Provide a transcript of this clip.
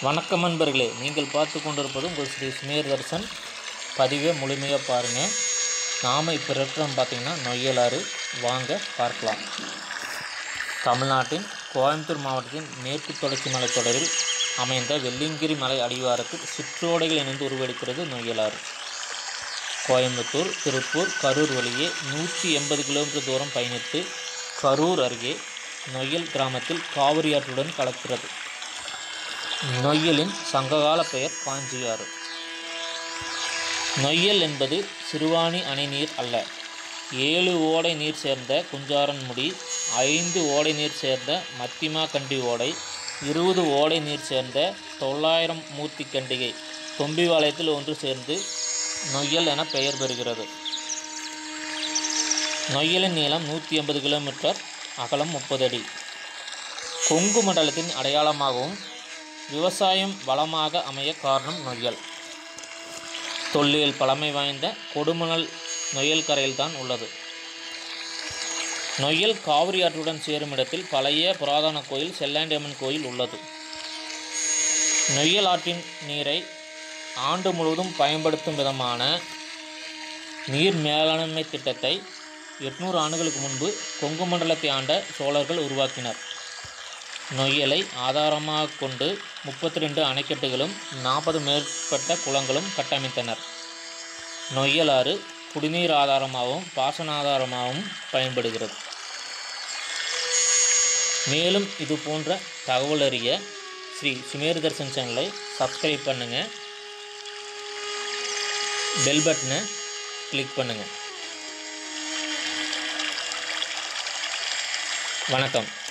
வணக்கம் நண்பர்களே நீங்கள் பார்த்து கொண்டிருப்பது உங்கள் ஸ்ரீ சுமேர் தர்சன் பதிவை முழுமையாக பாருங்கள் நாம் இப்போ இருக்கிறோம் பார்த்தீங்கன்னா நொய்யலாறு வாங்க பார்க்கலாம் தமிழ்நாட்டின் கோயம்புத்தூர் மாவட்டத்தின் மேற்கு தொடர்ச்சி மலைத்தொடரில் அமைந்த வெள்ளியங்கிரி மலை அடிவாரத்தில் சிற்றோடைகள் இணைந்து உருவெடுக்கிறது நொய்யலாறு கோயம்புத்தூர் திருப்பூர் கரூர் வழியே நூற்றி எண்பது கிலோமீட்டர் தூரம் பயணித்து கரூர் அருகே நொய்யல் கிராமத்தில் காவிரி ஆற்றுடன் கலக்கிறது நொய்யலின் சங்ககால பெயர் காஞ்சியாறு நொய்யல் என்பது சிறுவாணி அணை நீர் அல்ல ஏழு ஓடை நீர் சேர்ந்த குஞ்சாரன்முடி ஐந்து ஓடை நீர் சேர்ந்த மத்திமா கண்டி ஓடை இருபது ஓடை நீர் சேர்ந்த தொள்ளாயிரம் மூர்த்தி கண்டிகை தொம்பிவாளையத்தில் ஒன்று சேர்ந்து நொய்யல் என பெயர் பெறுகிறது நொய்யலின் நீளம் நூற்றி எண்பது கிலோமீட்டர் அகலம் முப்பது அடி கொங்கு மண்டலத்தின் அடையாளமாகவும் விவசாயம் வளமாக அமைய காரணம் நொய்யல் தொல்லியல் பழமை வாய்ந்த கொடுமணல் நொய்யல் கரையில்தான் உள்ளது நொய்யல் காவிரி ஆற்றுடன் சேரும் இடத்தில் பழைய புராதன கோயில் செல்லாண்டியம்மன் கோயில் உள்ளது நொய்யல் ஆற்றின் நீரை ஆண்டு முழுவதும் பயன்படுத்தும் விதமான நீர் மேலாண்மை திட்டத்தை எட்நூறு ஆண்டுகளுக்கு முன்பு கொங்கு மண்டலத்தை ஆண்ட சோழர்கள் உருவாக்கினர் நொய்யலை ஆதாரமாக கொண்டு முப்பத்தி ரெண்டு அணைக்கட்டுகளும் நாற்பது மேற்பட்ட குளங்களும் கட்டமைத்தனர் நொய்யலாறு குடிநீர் ஆதாரமாகவும் பாசன ஆதாரமாகவும் பயன்படுகிறது மேலும் இது போன்ற தகவல் அறிய ஸ்ரீ சுமேர் தர்சன் சேனலை சப்ஸ்கிரைப் பண்ணுங்கள் பெல் பட்டனை கிளிக் பண்ணுங்கள் வணக்கம்